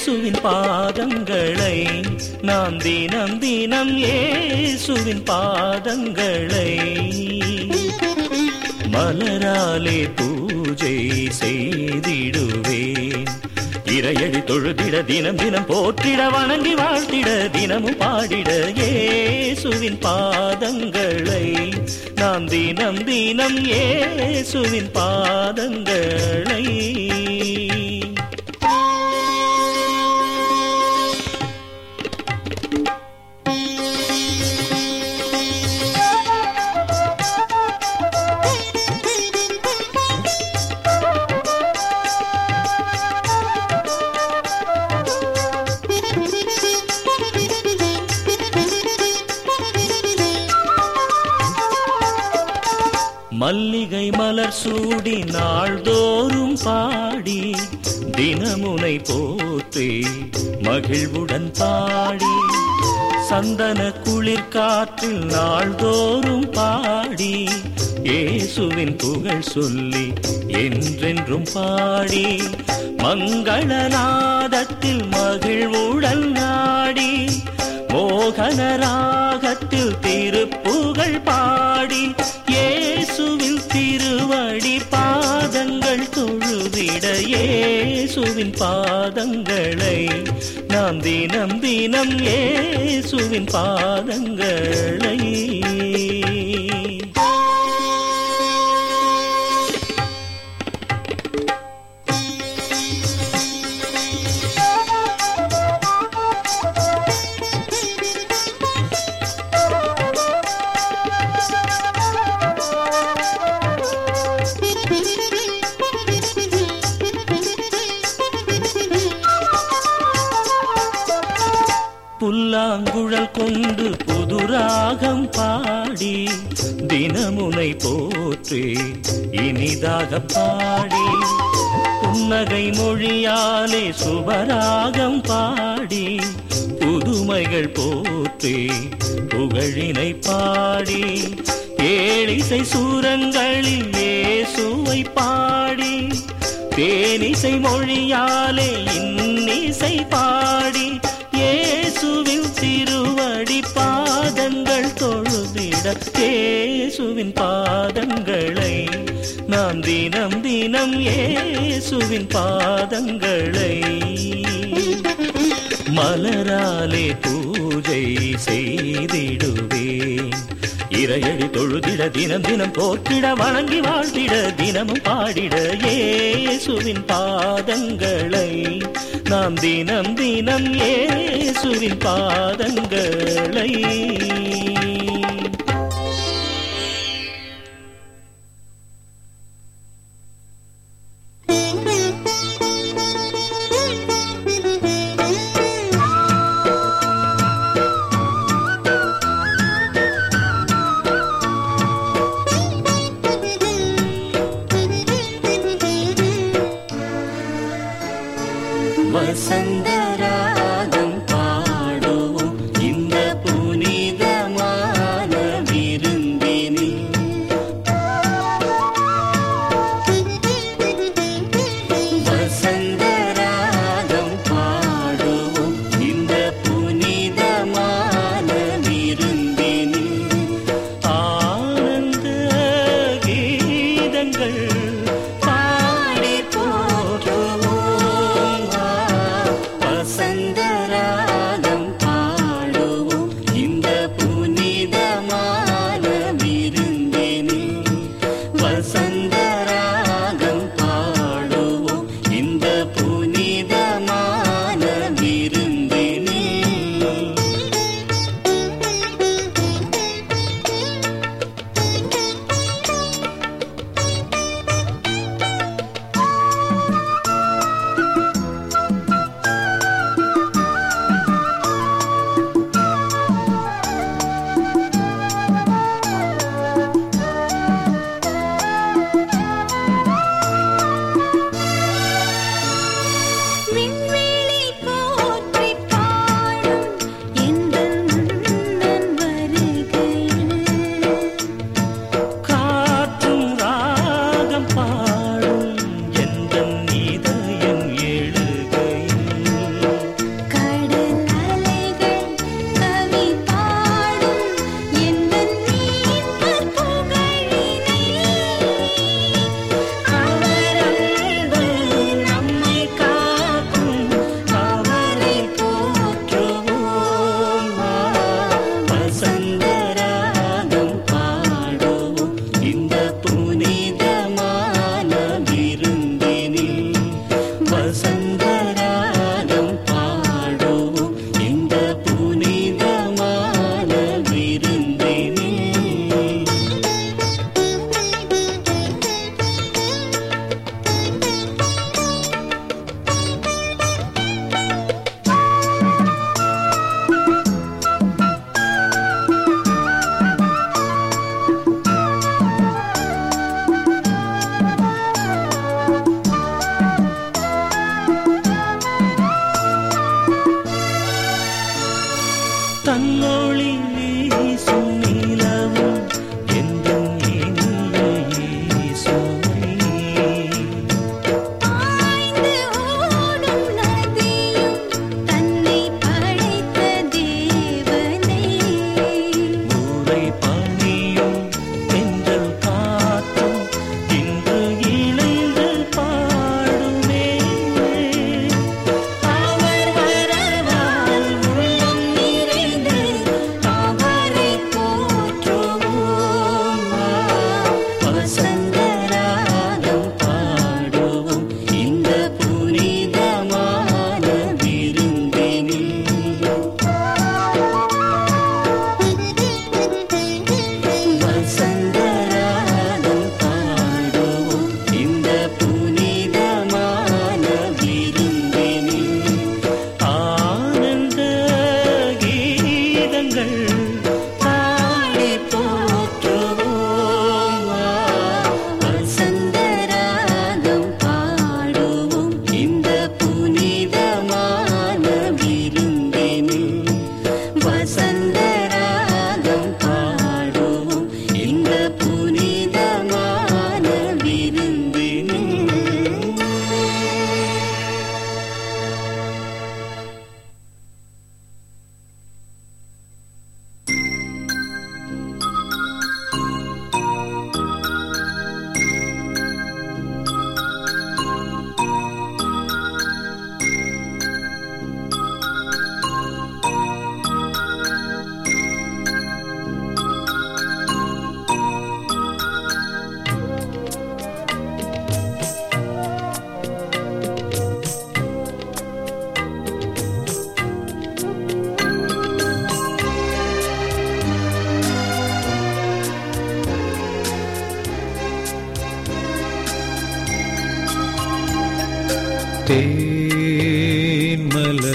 இயேசுவின் பாதங்களை நாம் தினம் தினம் இயேசுவின் பாதங்களை மலராலே பூஜை செய்திடுவேன் இறையடி தொழுதிட தினம் தினம் போற்றிட வணங்கி வாழ்த்திட தினமும் பாடிட இயேசுவின் பாதங்களை நாம் தினம் தினம் இயேசுவின் பாதங்களை மல்லிகை மலர் சூடி நாள்தோறும் பாடி தினமுனை போற்றி மகிழ்வுடன் பாடி சந்தன குளிர் காற்றில் நாள்தோறும் பாடி இயேசுவின் புகழ் சொல்லி என்றென்றும் பாடி மங்களநாதத்தில் மகிழ்வுடன் நாடி மோகன ராகத்தில் திருப்புகழ் பாடி இயேசுவின் திருவடி பாதங்கள் தொழுதிட இயேசுவின் பாதங்களை நாம் தினம் தினம் இயேசுவின் பாதங்களை புல்லாங்குழல் கொண்டு புதுராகம் பாடி தினமுனை போற்றி இனிதாக பாடி புன்னகை மொழியாலே சுபராகம் பாடி புதுமைகள் போற்றி புகழினை பாடி ஏழிசை சூரங்களில் இயேசுவை பாடி தேனிசை மொழியாலே இன்னிசை பாடி இயேசுவின் திருவடி பாதங்கள் தொழுதிட இயேசுவின் பாதங்களை நாம் தினம் தினம் இயேசுவின் பாதங்களை மலராலே பூஜை செய்திடுவேன் இறையடி தொழுதிட தினம் தினம் போற்றிட வணங்கி வாழ்த்திட தினமும் பாடிட இயேசுவின் பாதங்களை நாம் தினம் தினம் இயேசுவின் பாதங்களை வசந்தராகம் பாடுவோம் இந்த புனிதமான விருந்தினில் வசந்தராகம் பாடுவோம் இந்த புனிதமான விருந்தினில் ஆனந்த கீதங்கள் பாடி போற்றுவோம் வசந்த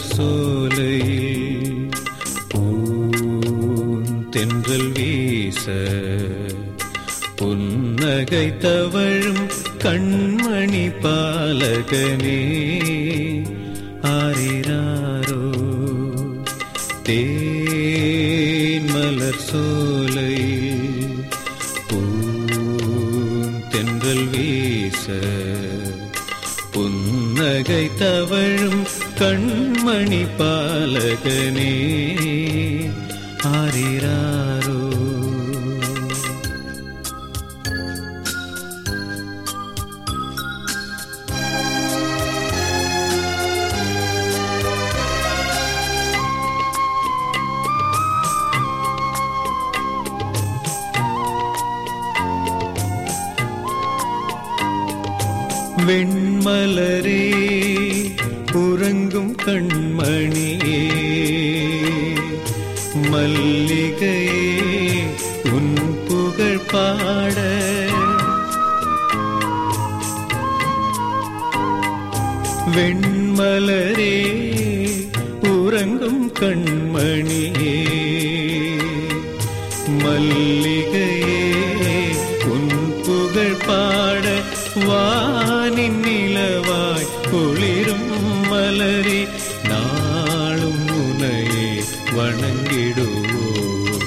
மலர் சோலையில் பூந்தென்றல் வீச புன்னகை தவழும் கண்மணி பாலகனே ஆரிராரோ தேன் மலர் சோலையில் பூந்தென்றல் வீச புன்னகை தவழும் கண்மணி பாலகனே ஆரிராரோ வெண்மலரே உறங்கும் கண்மணியே மல்லிகையே உன் புகழ் பாட வெண்மலரே உறங்கும் கண்மணியே மல்லிகையே உன் புகழ் பாட வானின் நிலவாய் குளிரும் மலரே நாளும் உனையே வணங்கிடுவோம்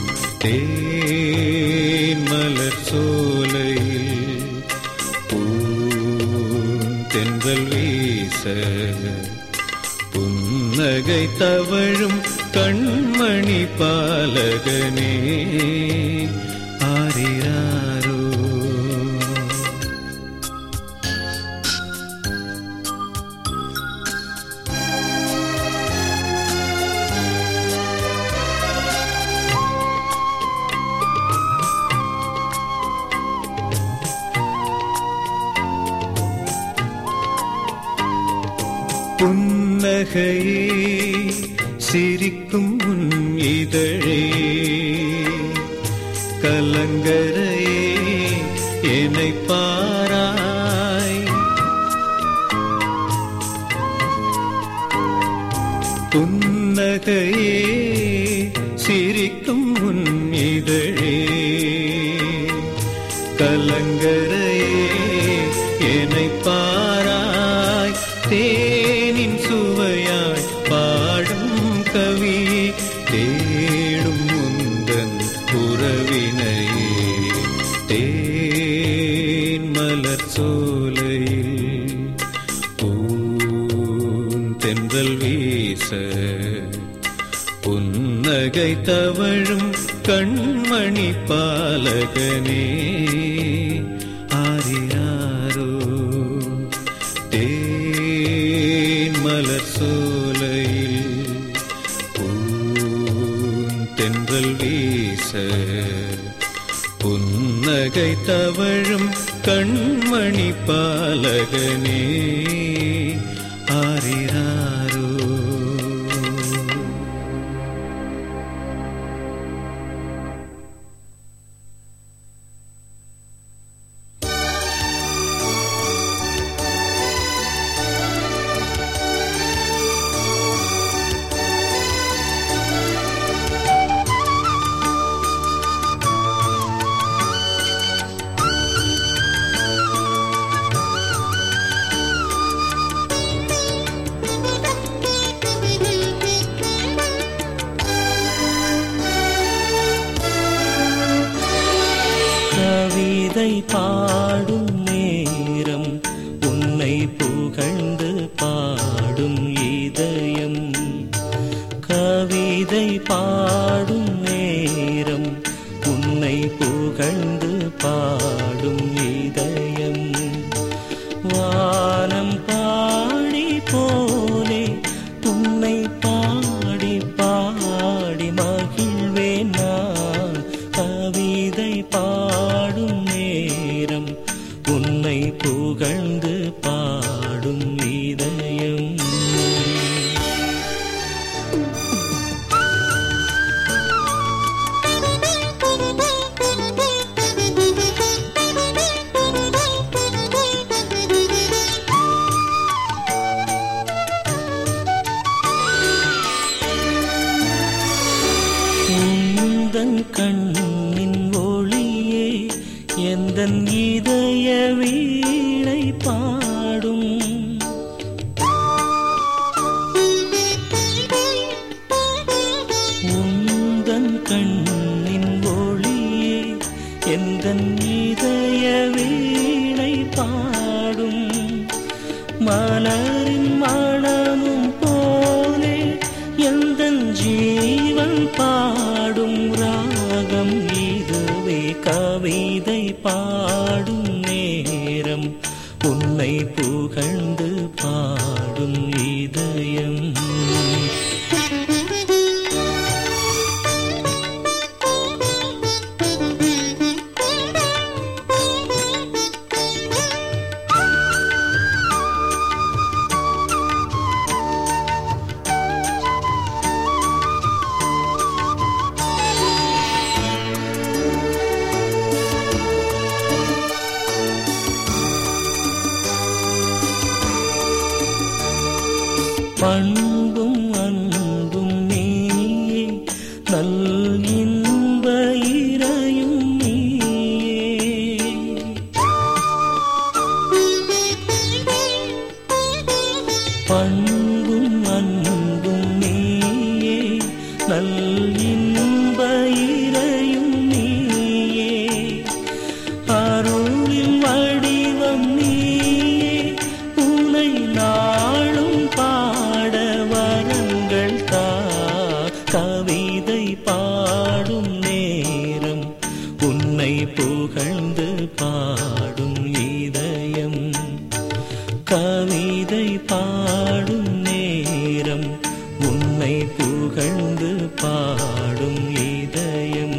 தேன் மலர் சோலையில் பூந்தென்றல் வீச புன்னகை தவழும் கண்மணி பாலகனே ஆரிராரோ புன்னகையே சிரிக்கும் உன் இதழே கலங்கரையே என்னை பாராய் புன்னகையே சிரிக்கும் உன் இதழே கலங்கரையே என்னை பாராய் தேனின் சுவையாய் பாடும் கவி தேடும் முந்தன் உறவினையே தேன் மலர் சோலையில் பூந்தென்றல் வீச புன்னகை தவழும் கண்மணி பாலகனே ஆரியாரோ தேன் மலர் சோலையில் பூந்தென்றல் வீச புன்னகை தவழும் கண்மணி பாலகனே ஆரிராரோ கண்ணின் ஒளியே எந்தன் இதய வீணை பாடும் உந்தன் கண்ணின் ஒளியே எந்தன் இதய வீணை பாடும் மலரின் மணமும் போலே எந்தன் ஜீவன் பாடும் ராகம் இதுவே கவிதை பாடும் நேரம் உன்னை புகழ்ந்து பாடும் இதயம் பண்பும் அன்பும் நீயே நல் இன்ப இறையும் நீயே பண்பும் அன்பும் நீயே நல் இன்ப இறையும் நீயே அருளின் வடிவம் நீயே உனை நாளும் பாட வரங்கள் தா கவிதை பாடும் நேரம் உன்னை புகழ்ந்து பாடும் இதயம் கவிதை பாடும் நேரம் உன்னை புகழ்ந்து பாடும் இதயம்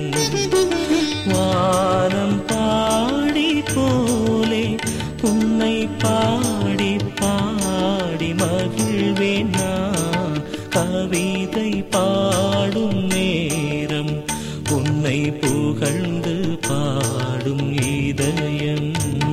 வானம் பாடி போலே உன்னை பாடி பாடி மகிழ்வேன் நான் கவிதை பாடும் நேரம் உன்னை புகழ்ந்து பாடும் இதயம்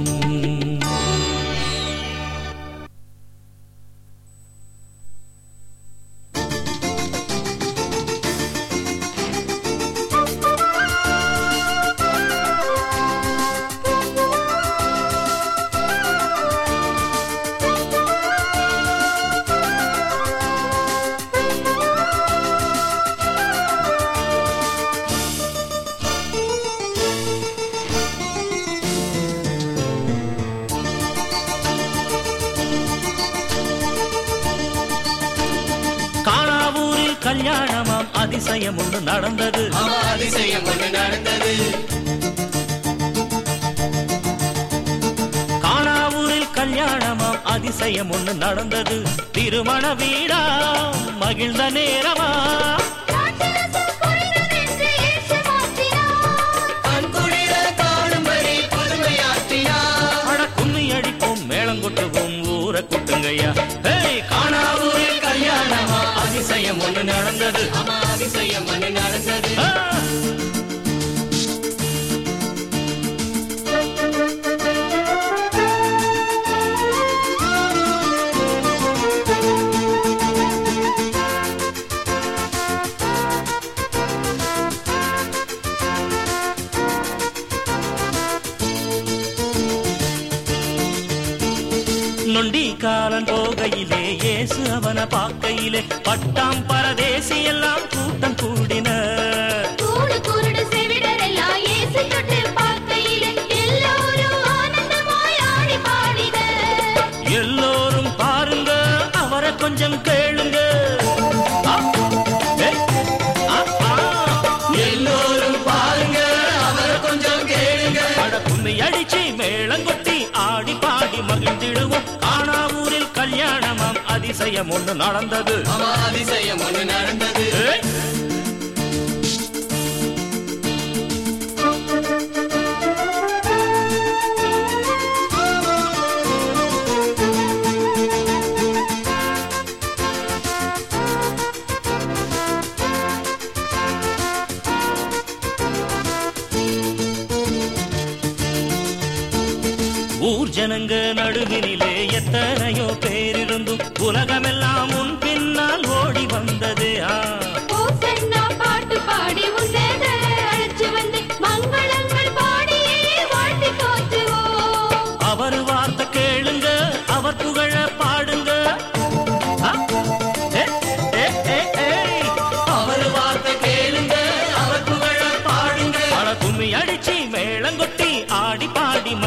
காணாவூரில் கல்யாணமாம் அதிசயம் ஒன்று நடந்தது அதிசயம் ஒன்று நடந்தது காணாவூரில் கல்யாணமாம் அதிசயம் ஒன்று நடந்தது திருமண வீடா மகிழ்ந்த நேரமா அன்புடைய காணும்படி புதுமையாற்றினார் அட கும்மி அடிப்போம் மேளம் கொட்டுவோம் ஊரை கொட்டுங்கய்யா ஏய் காணாவூரில் கல்யாணமா அதிசயம் ஒன்று நடந்தது ஆமா அதிசயம் ஒன்று நடந்தது ஆ! நொண்டி காலன் போகையிலே இயேசு அவனை பார்க்கையிலே பட்டாம் பரதேசி எல்லாம் கூட்டம் கூடின கூடு குருடு செவிடரெல்லாம் இயேசு தொட்டு பார்க்கையிலே எல்லோரும் ஆனந்தமாய் ஆடி பாடினர். எல்லோரும் பாருங்க அவரை கொஞ்சம் கேளுங்க ஆ, ஏய், ஆ, ஆ. எல்லோரும் பாருங்க அவரை கொஞ்சம் கேளுங்க அட கும்மி அடிச்சு மேளங்கொட்டி ஆடி பாடி மகிழ்ந்திடுவோம் காணாவூரில் கல்யாணமாம் அதிசயம் ஒன்று நடந்தது ஆமா அதிசயம் ஒன்று நடந்தது ஏய். ஊர் ஜனங்க நடுவினிலே எத்தனையோ பேரிருந்தும் உலகமெல்லாம் உன் பின்னால் ஓடி வந்தது ஆ ஓசன்னா பாட்டு பாடி உன்னத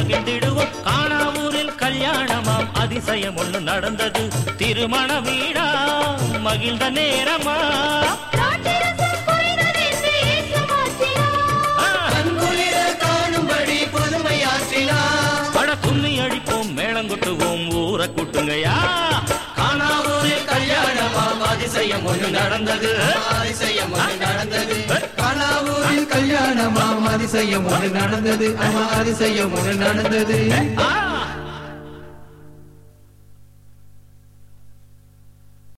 மகிழ்ந்திடுவோம் காணாவூரில் கல்யாணமாம் அதிசயம் ஒண்ணு நடந்தது திருமண வீடா மகிழ்ந்த நேரமா ராட்டிரசம் குறைந்ததென்று இயேசு மாற்றினார். ஆ, கண்குளிர காணும்படி புதுமையாற்றினார் பட கும்மி அடிப்போம் மேளங்கொட்டுவோம் ஊரை கூட்டுங்கய்யா காணாவூரில் கல்யாணமாம் அதிசயம் ஒன்று நடந்தது அதிசயம் ஒன்று நடந்தது காணாவூரில் கல்யாணமாம் அதிசயம் ஒன்று நடந்தது ஆமா அதிசயம் ஒன்று நடந்தது ஆ